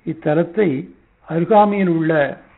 இத்தலத்தை அருகாமையில் உள்ள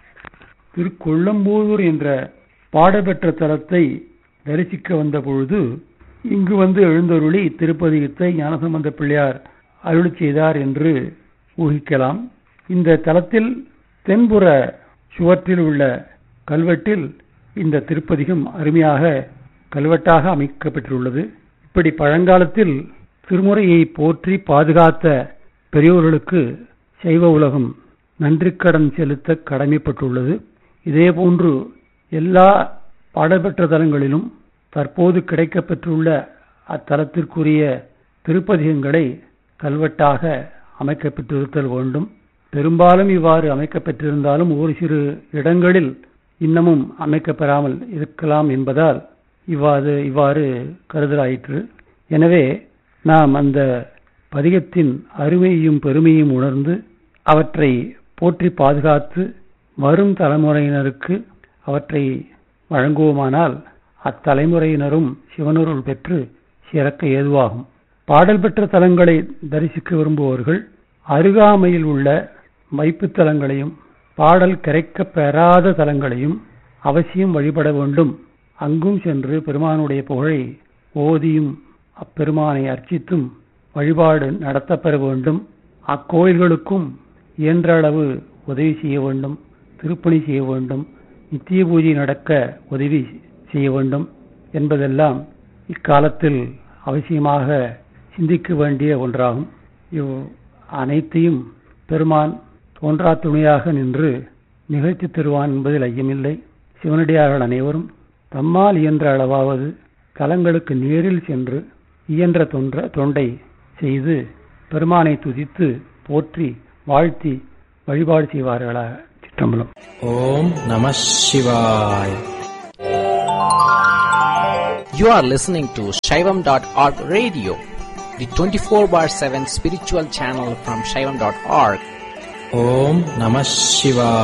திருக்கொள்ளம்பூதூர் என்ற பாடபெற்ற தலத்தை தரிசிக்க வந்த பொழுது இங்கு வந்து எழுந்தருளி திருப்பதிகத்தை ஞானசம்பந்த பிள்ளையார் அருளி செய்தார் என்று ஊகிக்கலாம் இந்த தலத்தில் தென்புற சுவற்றில் உள்ள கல்வெட்டில் இந்த திருப்பதிகம் அருமையாக கல்வெட்டாக அமைக்கப்பட்டுள்ளது இப்படி பழங்காலத்தில் திருமுறையை போற்றி பாதுகாத்த பெரியோர்களுக்கு சைவ உலகம் நன்றிக்கடன் செலுத்த கடமைப்பட்டுள்ளது இதேபோன்று எல்லா பாடல்பெற்ற தலங்களிலும் தற்போது கிடைக்கப்பெற்றுள்ள அத்தலத்திற்குரிய திருப்பதிகங்களை கல்வெட்டாக அமைக்கப்பட்டிருத்தல் வேண்டும் பெரும்பாலும் இவ்வாறு அமைக்கப்பட்டிருந்தாலும் ஒரு சிறு இடங்களில் இன்னமும் அமைக்கப்பெறாமல் இருக்கலாம் என்பதால் இவ்வாறு இவ்வாறு கருதலாயிற்று எனவே நாம் அந்த பதிகத்தின் அருமையையும் பெருமையும் உணர்ந்து அவற்றை போற்றி பாதுகாத்து வரும் தலைமுறையினருக்கு அவற்றை வழங்குவோமானால் அத்தலைமுறையினரும் சிவனருள் பெற்று சிறக்க ஏதுவாகும் பாடல் பெற்ற தலங்களை தரிசிக்க விரும்புபவர்கள் அருகாமையில் உள்ள வைப்புத் தலங்களையும் பாடல் கிடைக்க பெறாத தலங்களையும் அவசியம் வழிபட வேண்டும் அங்கும் சென்று பெருமானுடைய புகழை ஓதியும் அப்பெருமானை அர்ச்சித்தும் வழிபாடு நடத்தப்பெற வேண்டும் அக்கோயில்களுக்கும் இயன்ற அளவு உதவி செய்ய வேண்டும் திருப்பணி செய்ய வேண்டும் நித்திய பூஜை நடக்க உதவி செய்ய வேண்டும் என்பதெல்லாம் இக்காலத்தில் அவசியமாக சிந்திக்க வேண்டிய ஒன்றாகும் இவ் அனைத்தையும் பெருமான் தோன்றா துணையாக நின்று நிகழ்த்தி தருவான் என்பதில் ஐயமில்லை சிவனடியார்கள் அனைவரும் தம்மால் இயன்ற அளவாவது தலங்களுக்கு நேரில் சென்று இயன்ற தொன்ற தொண்டை செய்து பெருமானை துதித்து போற்றி வாழ்த்தி வழிபாடு செய்வார்களாக சிற்றம்பலம் ஓம் நம சிவாய் You are listening to Shaivam.org radio, the 24 bar 7 spiritual channel from Shaivam.org. ஓம் நம சிவாய்